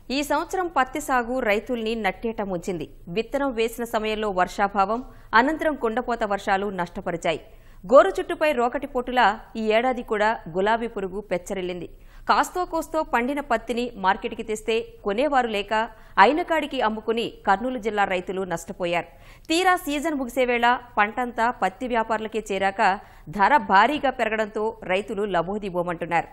ఈ సంవత్సరం పత్తి సాగు రైతుల్ని నట్టేట ముంచింది విత్తనం వేసిన సమయంలో వర్షాభావం అనంతరం కుండపోత వర్షాలు నష్టపరిచాయి గోరు చుట్టుపై రోకటి పోటులా ఈ ఏడాది కూడా గులాబీ పురుగు పెచ్చరిల్లింది కాస్తో కోస్తో పండిన పత్తిని మార్కెట్కి తెస్తే కొనేవారు లేక అయినకాడికి అమ్ముకుని కర్నూలు జిల్లా రైతులు నష్టపోయారు తీరా సీజన్ ముగిసే వేళ పంటంతా పత్తి వ్యాపారులకే చేరాక ధర భారీగా పెరగడంతో రైతులు లబోదిబోమంటున్నారు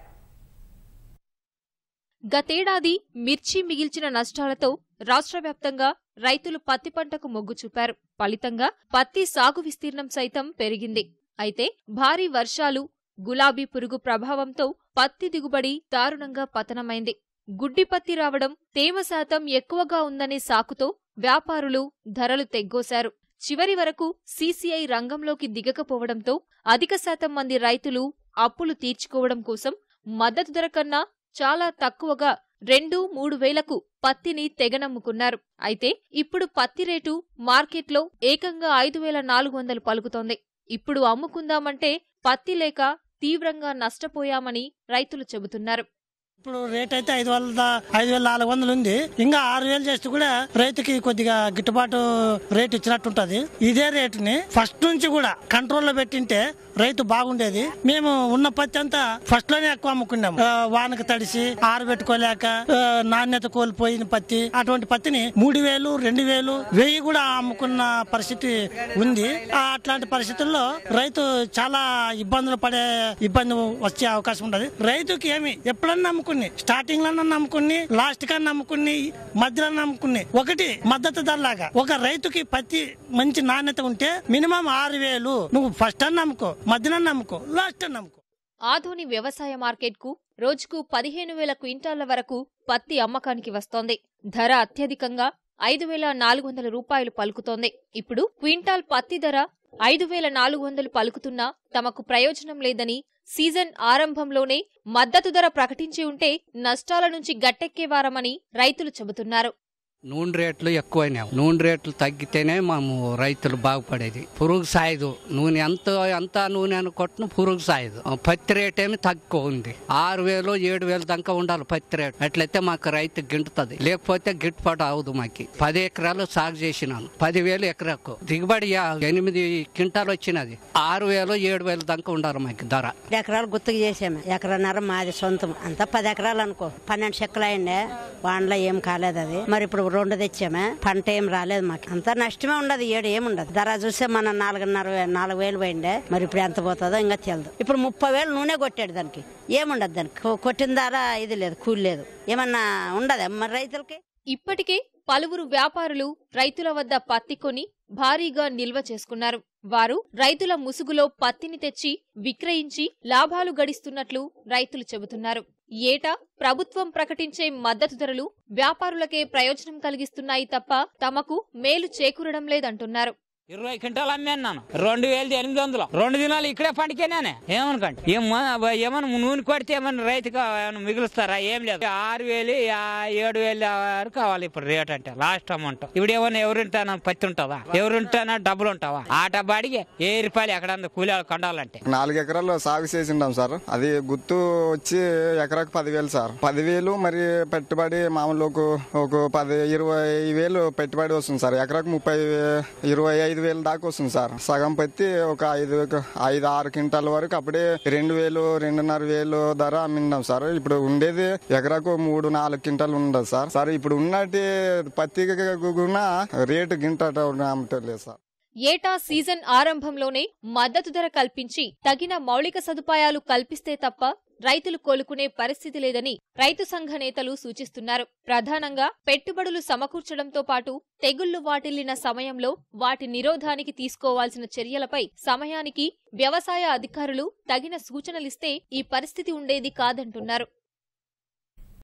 గతేడాది మిర్చి మిగిల్చిన నష్టాలతో రాష్ట్ర వ్యాప్తంగా రైతులు పత్తి పంటకు మొగ్గు చూపారు ఫలితంగా పత్తి సాగు విస్తీర్ణం సైతం పెరిగింది అయితే భారీ వర్షాలు గులాబీ పురుగు ప్రభావంతో పత్తి దిగుబడి దారుణంగా పతనమైంది గుడ్డి పత్తి రావడం తేమ శాతం ఎక్కువగా ఉందనే సాకుతో వ్యాపారులు ధరలు తెగ్గోశారు చివరి వరకు సీసీఐ రంగంలోకి దిగకపోవడంతో అధిక శాతం మంది రైతులు అప్పులు తీర్చుకోవడం కోసం మద్దతు ధర కన్నా చాలా తక్కువగా రెండు మూడు వేలకు పత్తిని తెగనమ్ముకున్నారు అయితే ఇప్పుడు పత్తి రేటు మార్కెట్లో ఏకంగా ఐదు వేల నాలుగు వందలు పలుకుతోంది ఇప్పుడు అమ్ముకుందామంటే పత్తి లేక తీవ్రంగా నష్టపోయామని రైతులు చెబుతున్నారు ఇప్పుడు రేట్ అయితే ఐదు వందల ఐదు వేల నాలుగు వందలు ఉంది ఇంకా ఆరు వేలు చేస్తే కూడా రైతుకి కొద్దిగా గిట్టుబాటు రేట్ ఇచ్చినట్టు ఉంటది ఇదే రేటుని ఫస్ట్ నుంచి కూడా కంట్రోల్లో పెట్టింటే రైతు బాగుండేది మేము ఉన్న పత్తి అంతా ఫస్ట్ లోనే ఎక్కువ అమ్ముకున్నాం ఆ, వానకు తడిసి ఆరబెట్టుకోలేక ఆ, నాణ్యత కోల్పోయిన పత్తి అటువంటి పత్తిని మూడు వేలు రెండు వేలు వెయ్యి కూడా అమ్ముకున్న పరిస్థితి ఉంది ఆ, అట్లాంటి పరిస్థితుల్లో రైతు చాలా ఇబ్బందులు పడే ఇబ్బంది వచ్చే అవకాశం ఉంటది రైతుకి ఏమి ఎప్పుడన్నా నమ్ముకుని స్టార్టింగ్ లో నమ్ముకుని లాస్ట్ గా నమ్ముకుని మధ్యలో నమ్ముకుని ఒకటి మద్దతు ధర లాగా ఒక రైతుకి పత్తి మంచి నాణ్యత ఉంటే మినిమం ఆరు వేలు నువ్వు ఫస్ట్ అని నమ్ముకో మధ్యలో నమ్ముకో లాస్ట్ అని నమ్ముకో ఆధోని వ్యవసాయ మార్కెట్కు రోజుకు పదిహేను వేల క్వింటాళ్ల వరకు పత్తి అమ్మకానికి వస్తోంది ధర అత్యధికంగా ఐదు వేల నాలుగు వందల రూపాయలు పలుకుతోంది ఇప్పుడు క్వింటాల్ పత్తి ధర ఐదు వేల నాలుగు వందలు పలుకుతున్నా తమకు ప్రయోజనం లేదని సీజన్ ఆరంభంలోనే మద్దతు ధర ప్రకటించి ఉంటే నష్టాల నుంచి గట్టెక్కేవారమని రైతులు చెబుతున్నారు నూనె రేట్లు ఎక్కువైనాయి నూనె రేట్లు తగ్గితేనే మేము రైతులు బాగుపడేది పురుగు సాయదు నూనె ఎంత ఎంత నూనె అనుకుంటున్న పురుగు సాయదు ఆ, పత్తి రేట్ ఏమి తక్కువ ఉంది ఆరు వేలు ఏడు వేలు దాకా ఉండాలి పత్తి రేట్ అట్లయితే మాకు రైతు గింటుతుంది లేకపోతే గిట్టుబాటు అవదు మాకు పది ఎకరాలు సాగు చేసినాను పదివేలు ఎకరాకు దిగుబడి యా- ఎనిమిది క్వింటాలు వచ్చినది ఆరు వేలు ఏడు వేలు దాకా ఉండాలి మాకు ధర పది ఎకరాలు గుర్తుకు చేసాము ఎకరన్నర మాది సొంతం అంతా పది ఎకరాలు అనుకో పన్నెండు చెక్కలు అయిండే వానలో ఏం కాలేదు అది మరి ఇప్పుడు రెండు తెచ్చామే పంట ఏం రాలేదు మాకు అంతా నష్టమే ఉండదు ఏడు ఏం ఉండదు ధర చూస్తే మన నాలుగున్నర వే- నాలుగు వేలు పోయిండే మరి ఇప్పుడు ఎంత పోతుందో ఇంకా తెలియదు ఇప్పుడు ముప్పై వేలు నూనె కొట్టాడు దానికి ఏముండదు దానికి కొ- కొట్టిన ధర ఇది లేదు కూలి లేదు ఏమన్నా ఉండదు మరి రైతులకి ఇప్పటికే పలువురు వ్యాపారులు రైతుల వద్ద పత్తి కొని భారీగా నిల్వ చేసుకున్నారు వారు రైతుల ముసుగులో పత్తిని తెచ్చి విక్రయించి లాభాలు గడిస్తున్నట్లు రైతులు చెబుతున్నారు ఏటా ప్రభుత్వం ప్రకటించే మద్దతు ధరలు వ్యాపారులకే ప్రయోజనం కలిగిస్తున్నాయి తప్ప తమకు మేలు చేకూరడం లేదంటున్నారు ఇరవై క్వింటాలు అమ్మాను నేను రెండు వేలది ఎనిమిది వందలు రెండు దినాలు ఇక్కడే పండుకేనే ఏమనుకోండి ఏం మ- ఏమన్నా నూనె కొడితే ఏమన్నా రైతుకు ఏమన్నా మిగులుస్తారా ఏం లేదు ఆరు వేలు ఆ- ఏడు వేలు వరకు కావాలి ఇప్పుడు రేట్ అంటే లాస్ట్ అమౌంట్ ఇప్పుడు ఏమన్నా ఎవరుంటానా పత్తి ఉంటుందా ఎవరుంటానా డబ్బులు ఉంటావా ఆ డబ్బు అడిగి ఏ రూపాయలు ఎక్కడన్నా కూలి కొండాలంటే నాలుగు ఎకరాలు సాగు చేసిండాం సార్ అది గుర్తు వచ్చి ఎకరాకు పదివేలు సార్ పదివేలు మరి పెట్టుబడి మామూలు ఒక ఒక పది ఇరవై వేలు పెట్టుబడి వస్తుంది సార్ ఎకరాకు ముప్పై వే- ఇరవై ఐదు వేలు దాకా వస్తుంది సార్ సగం పత్తి ఒక ఐదు ఐదు ఆరు క్వింటాల వరకు అప్పుడే రెండు వేలు రెండున్నర వేలు ధర అమ్మిండాం సార్ ఇప్పుడు ఉండేది ఎకరాకు మూడు నాలుగు క్వింటాలు ఉండదు సార్ సార్ ఇప్పుడు ఉన్నటి పత్తి కూడా రేటు గింట అమ్మటలేదు సార్ ఏటా సీజన్ ఆరంభంలోనే మద్దతు ధర కల్పించి తగిన మౌలిక సదుపాయాలు కల్పిస్తే తప్ప రైతులు కోలుకునే పరిస్థితి లేదని రైతు సంఘ నేతలు సూచిస్తున్నారు ప్రధానంగా పెట్టుబడులు సమకూర్చడంతో పాటు తెగుళ్లు వాటిల్లిన సమయంలో వాటి నిరోధానికి తీసుకోవాల్సిన చర్యలపై సమయానికి వ్యవసాయ అధికారులు తగిన సూచనలిస్తే ఈ పరిస్థితి ఉండేది కాదంటున్నారు